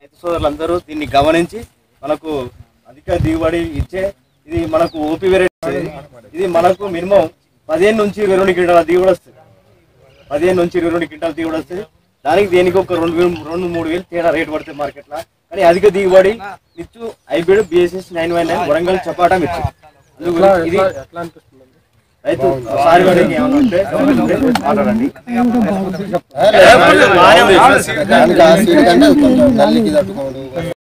రైతు సోదరులందరూ దీన్ని గమనించి మనకు అధిక దిగుబడి ఇచ్చే ఇది మనకు ఓపీ వెరైటీ ఇది మనకు మినిమం పదిహేను నుంచి ఇరవై రెండు క్వింటాల దిగుబడి వస్తుంది పదిహేను నుంచి ఇరవై రెండు క్వింటాల దిగుబడి వస్తుంది దానికి దేనికి ఒక రెండు వేలు రెండు మూడు వేలు తేడా రేట్ పడుతుంది మార్కెట్లో కానీ అధిక దిగుబడి ఇచ్చు hybrid BSS nine one nine Warangal చపాటా మిర్చి అందుకు ఇది రైతు సారి వాడికి ఏమైనా ఉంటే మాట్లాడండి దానికి ఆ సీడ్ కంటే కొంచెం నల్లికి తట్టుకోడు